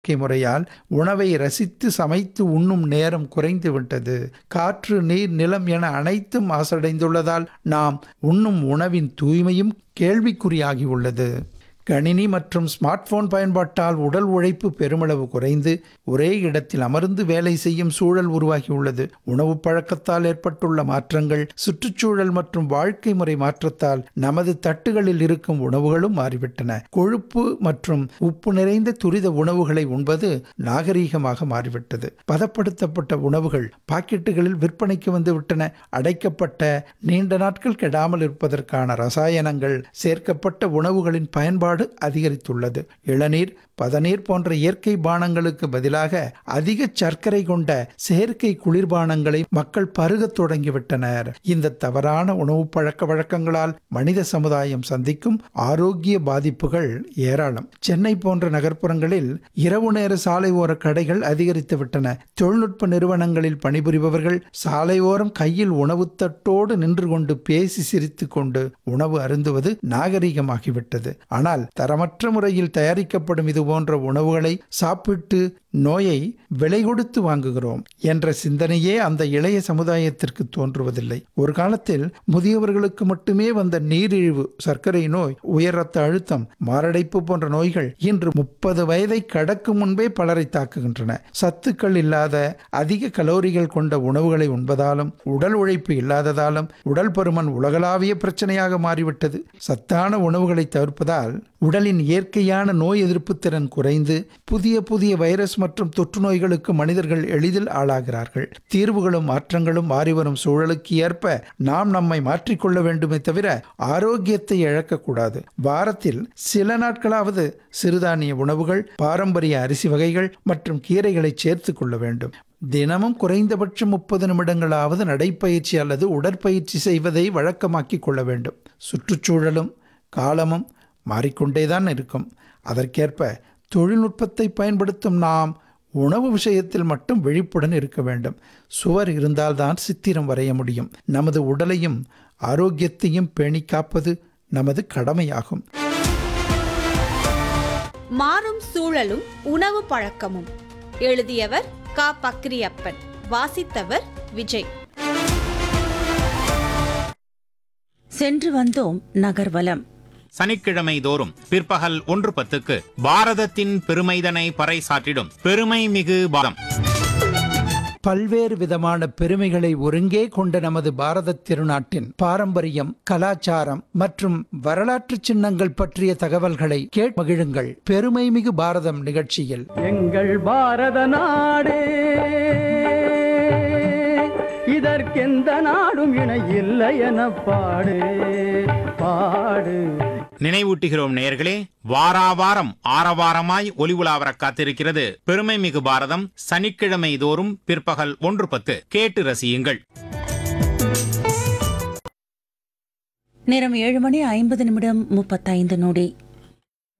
வாழ்க்கை முறையால் உணவை ரசித்து சமைத்து உண்ணும் நேரம் குறைந்து விட்டது காற்று நீர் நிலம் என அனைத்தும் மாசடைந்துள்ளதால் நாம் உண்ணும் உணவின் தூய்மையும் கேள்விக்குறியாகி உள்ளது கணினி மற்றும் ஸ்மார்ட் போன் பயன்பாட்டால் உடல் உழைப்பு பெருமளவு குறைந்து ஒரே இடத்தில் அமர்ந்து வேலை செய்யும் சூழல் உருவாகியுள்ளது உணவு பழக்கத்தால் ஏற்பட்டுள்ள மாற்றங்கள் சுற்றுச்சூழல் மற்றும் வாழ்க்கை முறை மாற்றத்தால் நமது தட்டுகளில் இருக்கும் உணவுகளும் மாறிவிட்டன கொழுப்பு மற்றும் உப்பு நிறைந்த துரித உணவுகளை உண்பது நாகரீகமாக மாறிவிட்டது பதப்படுத்தப்பட்ட உணவுகள் பாக்கெட்டுகளில் விற்பனைக்கு வந்துவிட்டன அடைக்கப்பட்ட நீண்ட நாட்கள் கெடாமல் இருப்பதற்கான ரசாயனங்கள் சேர்க்கப்பட்ட உணவுகளின் பயன்பாடு அதிகரித்துள்ளது இளநீர் பதநீர் போன்ற இயற்கை பானங்களுக்கு பதிலாக அதிக சர்க்கரை கொண்ட செயற்கை குளிர்பானங்களை மக்கள் பருகத் தொடங்கிவிட்டனர் இந்த தவறான உணவு பழக்க வழக்கங்களால் மனித சமுதாயம் சந்திக்கும் ஆரோக்கிய பாதிப்புகள் ஏராளம் சென்னை போன்ற நகர்ப்புறங்களில் இரவு நேர சாலை ஓர கடைகள் அதிகரித்து விட்டன தொழில்நுட்ப நிறுவனங்களில் பணிபுரிபவர்கள் சாலையோரம் கையில் உணவு தட்டோடு நின்று கொண்டு பேசி சிரித்து கொண்டு உணவு அருந்துவது நாகரிகமாகிவிட்டது ஆனால் தரமற்ற முறையில் தயாரிக்கப்படும் இது போன்ற உணவுகளை சாப்பிட்டு நோயை விலை கொடுத்து வாங்குகிறோம் என்ற சிந்தனையே அந்த இளைய சமுதாயத்திற்கு தோன்றுவதில்லை ஒரு காலத்தில் முதியவர்களுக்கு மட்டுமே வந்த நீரிழிவு சர்க்கரை நோய் உயர் ரத்த அழுத்தம் மாரடைப்பு போன்ற நோய்கள் இன்று முப்பது வயதை கடக்கும் முன்பே பலரை தாக்குகின்றன சத்துக்கள் இல்லாத அதிக கலோரிகள் கொண்ட உணவுகளை உண்பதாலும் உடல் உழைப்பு இல்லாததாலும் உடல் பருமன் உலகளாவிய பிரச்சனையாக மாறிவிட்டது சத்தான உணவுகளை தவிர்ப்பதால் உடலின் இயற்கையான நோய் எதிர்ப்பு திறன் குறைந்து புதிய புதிய வைரஸ் மற்றும் தொற்று நோய்களுக்கு மனிதர்கள் எளிதில் ஆளாகிறார்கள் தீர்வுகளும் மாற்றங்களும் மாறிவரும் சூழலுக்கு ஏற்ப நாம் நம்மை மாற்றிக்கொள்ள வேண்டுமே தவிர ஆரோக்கியத்தை இழக்கக்கூடாது வாரத்தில் சில நாட்களாவது சிறுதானிய உணவுகள் பாரம்பரிய அரிசி வகைகள் மற்றும் கீரைகளை சேர்த்து கொள்ள வேண்டும் தினமும் குறைந்தபட்சம் முப்பது நிமிடங்களாவது நடைப்பயிற்சி அல்லது உடற்பயிற்சி செய்வதை வழக்கமாக்கி கொள்ள வேண்டும் சுற்றுச்சூழலும் காலமும் மாறிக்கொண்டேதான் இருக்கும் அதற்கேற்ப தொழில்நுட்பத்தை பயன்படுத்தும் நாம் உணவு விஷயத்தில் மட்டும் விழிப்புடன் இருக்க வேண்டும் சுவர் இருந்தால்தான் சித்திரம் வரைய முடியும் நமது உடலையும் ஆரோக்கியத்தையும் பேணி காப்பது நமது கடமையாகும் மாறும் சூழலும் உணவு பழக்கமும் எழுதியவர் கா பக்ரியப்பன் வாசித்தவர் விஜய் சென்று வந்தோம் நகர்வலம் சனிக்கிழமை தோறும் பிற்பகல் ஒன்று பத்துக்கு பாரதத்தின் பெருமைதனை பறைசாற்றிடும் பெருமை மிகு பாரதம் பல்வேறு விதமான பெருமைகளை ஒருங்கே கொண்ட நமது பாரத திருநாட்டின் பாரம்பரியம் கலாச்சாரம் மற்றும் வரலாற்று சின்னங்கள் பற்றிய தகவல்களை கேட் மகிழுங்கள் பெருமை மிகு பாரதம் நிகழ்ச்சியில் எங்கள் பாரத நாடு இதற்கெந்த நாடும் இணை இல்லை என பாடு பாடு நினைவூட்டுகிறோம் நேயர்களே வாராவாரம் ஆரவாரமாய் ஒலி உலாவர காத்திருக்கிறது பெருமை மிகு பாரதம் சனிக்கிழமை தோறும் பிற்பகல் ஒன்று பத்து கேட்டு ரசியுங்கள் நேரம் ஏழு மணி ஐம்பது நிமிடம் முப்பத்தைந்து நொடி